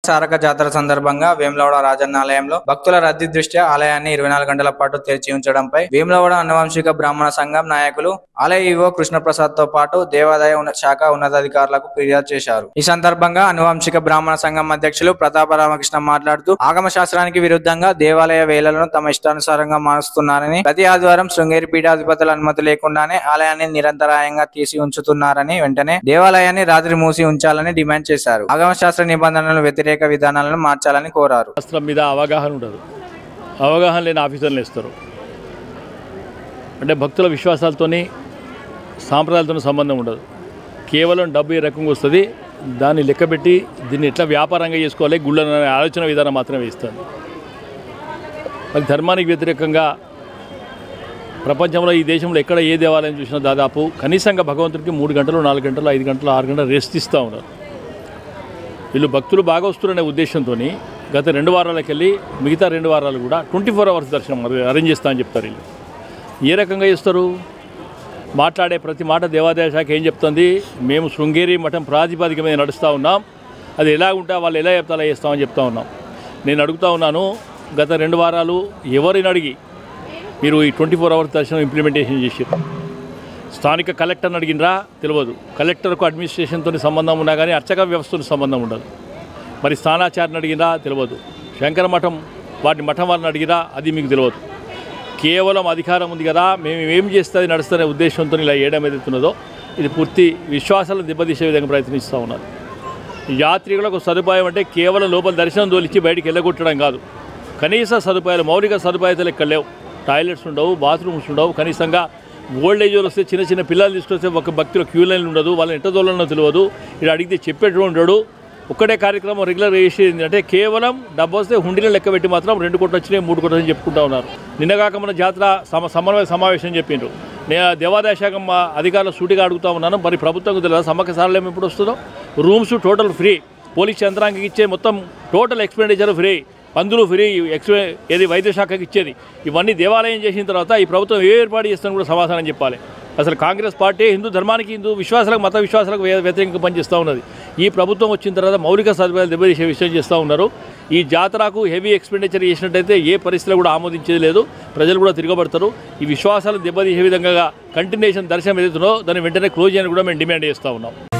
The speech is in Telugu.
చారక జాతర సందర్భంగా వేములవాడ రాజన్న ఆలయంలో భక్తుల రద్దీ దృష్ట్యా ఆలయాన్ని ఇరవై నాలుగు గంటల పాటు తెరిచి ఉంచడంపై వేములవాడ అనువంశిక బ్రాహ్మణ సంఘం నాయకులు ఆలయ ఈవో కృష్ణప్రసాద్ తో పాటు దేవాదాయ ఉన్న- శాఖ ఉన్నతాధికారులకు ఫిర్యాదు చేశారు ఈ సందర్భంగా అనువంశిక బ్రాహ్మణ సంఘం అధ్యక్షులు ప్రతాప రామకృష్ణ మాట్లాడుతూ ఆగమ శాస్త్రానికి విరుద్ధంగా దేవాలయ వేళలను తమ ఇష్టానుసారంగా మారుస్తున్నారని ప్రతి ఆదివారం శృంగేరి పీఠాధిపతుల అనుమతి లేకుండానే ఆలయాన్ని నిరంతరాయంగా తీసి ఉంచుతున్నారని వెంటనే దేవాలయాన్ని రాత్రి మూసి ఉంచాలని డిమాండ్ చేశారు ఆగమ శాస్త్ర నిబంధనలను వ్యతిరేక విధానాలను మార్చాలని కోరారు శాస్త్రం మీద అవగాహన ఉండదు అవగాహన లేని ఆఫీసర్లు ఇస్తారు అంటే భక్తుల విశ్వాసాలతోని సాంప్రదాయాలతో సంబంధం ఉండదు కేవలం డబ్బు ఏ రకంగా వస్తుంది దాన్ని లెక్కబెట్టి దీన్ని ఎట్లా వ్యాపారంగా చేసుకోవాలి గుళ్ళను అనే ఆలోచన విధానం మాత్రమే ఇస్తుంది మరి ధర్మానికి వ్యతిరేకంగా ప్రపంచంలో ఈ దేశంలో ఎక్కడ ఏ దేవాలయం చూసినా దాదాపు కనీసంగా భగవంతుడికి మూడు గంటలు నాలుగు గంటలు ఐదు గంటలు ఆరు గంటలు రెస్ట్ ఇస్తూ ఉన్నారు వీళ్ళు భక్తులు బాగా వస్తున్నారనే ఉద్దేశంతో గత రెండు వారాలకు వెళ్ళి మిగతా రెండు వారాలు కూడా ట్వంటీ ఫోర్ అవర్స్ దర్శనం మరి అరేంజ్ చేస్తా అని చెప్తారు వీళ్ళు ఏ రకంగా చేస్తారు మాట్లాడే ప్రతి మాట దేవాదాయ శాఖ ఏం చెప్తుంది మేము శృంగేరి మఠం ప్రాతిపదిక మీద నడుస్తూ ఉన్నాం అది ఎలా ఉంటే వాళ్ళు ఎలా చెప్తా అలా చేస్తామని చెప్తా ఉన్నాం నేను అడుగుతా ఉన్నాను గత రెండు వారాలు ఎవరిని అడిగి మీరు ఈ ట్వంటీ ఫోర్ అవర్స్ దర్శనం ఇంప్లిమెంటేషన్ చేసారు స్థానిక కలెక్టర్ని అడిగినరా తెలియదు కలెక్టర్కు అడ్మినిస్ట్రేషన్తో సంబంధం ఉన్నా కానీ అర్చక వ్యవస్థతో సంబంధం ఉండదు మరి స్థానాచారిని అడిగినా తెలియదు శంకర మఠం వాటి మఠం వారిని అడిగినా అది మీకు తెలియదు కేవలం అధికారం ఉంది కదా మేము ఏం చేస్తే అది నడుస్తున్న ఉద్దేశంతో ఇలా ఏడం ఏదైతున్నదో ఇది పూర్తి విశ్వాసాలను దెబ్బతీసే విధంగా ప్రయత్నిస్తూ ఉన్నారు యాత్రికులకు సదుపాయం అంటే కేవలం లోపల దర్శనం తోలిచ్చి బయటికి వెళ్ళగొట్టడం కాదు కనీస సదుపాయాలు మౌలిక సదుపాయాలు ఇక్కడ లేవు టాయిలెట్స్ ఉండవు బాత్రూమ్స్ ఉండవు కనీసంగా ఓల్డ్ ఏజ్ వాళ్ళు వస్తే చిన్న చిన్న పిల్లలు తీసుకొస్తే ఒక భక్తుల క్యూ లైన్ ఉండదు వాళ్ళని ఎట్ట తోలనో తెలియదు ఇక్కడ అడిగితే చెప్పేటోడు ఉండడు ఒక్కటే కార్యక్రమం రెగ్యులర్ చేసేది అంటే కేవలం డబ్బు వస్తే హుండీలో లెక్క పెట్టి మాత్రం రెండు కోట్లు వచ్చినాయి మూడు కోట్లు అని చెప్పుకుంటా ఉన్నారు నిన్నగాక మన జాతర సమ సమన్వయ సమావేశం చెప్పిండ్రు నేను దేవాదాయ శాఖ మా అధికారులు సూటిగా అడుగుతా ఉన్నాను మరి ప్రభుత్వం తెలియదు సమ్మక్క సారళం ఎప్పుడు వస్తుందో రూమ్స్ టోటల్ ఫ్రీ పోలీస్ యంత్రాంగం ఇచ్చే మొత్తం టోటల్ ఎక్స్పెండిచర్ ఫ్రీ పందులు ఫ్రీ ఎక్స్పె ఏది వైద్య శాఖకి ఇచ్చేది ఇవన్నీ దేవాలయం చేసిన తర్వాత ఈ ప్రభుత్వం ఏ ఏర్పాటు చేస్తుందో కూడా సమాధానం చెప్పాలి అసలు కాంగ్రెస్ పార్టీ హిందూ ధర్మానికి హిందూ విశ్వాసాలకు మత విశ్వాసాలకు వ్య- వ్యతిరేకంగా పనిచేస్తూ ఉన్నది ఈ ప్రభుత్వం వచ్చిన తర్వాత మౌలిక సదుపాయాలు దెబ్బతీసే విషయం చేస్తూ ఉన్నారు ఈ జాతరకు హెవీ ఎక్స్పెండిచర్ చేసినట్టయితే ఏ పరిస్థితిలో కూడా ఆమోదించేది లేదు ప్రజలు కూడా తిరగబడతారు ఈ విశ్వాసాలు దెబ్బతీసే విధంగా కంటిన్యూషన్ దర్శనం ఏదైతుందో దాన్ని వెంటనే క్లోజ్ చేయని కూడా మేము డిమాండ్ చేస్తూ ఉన్నాం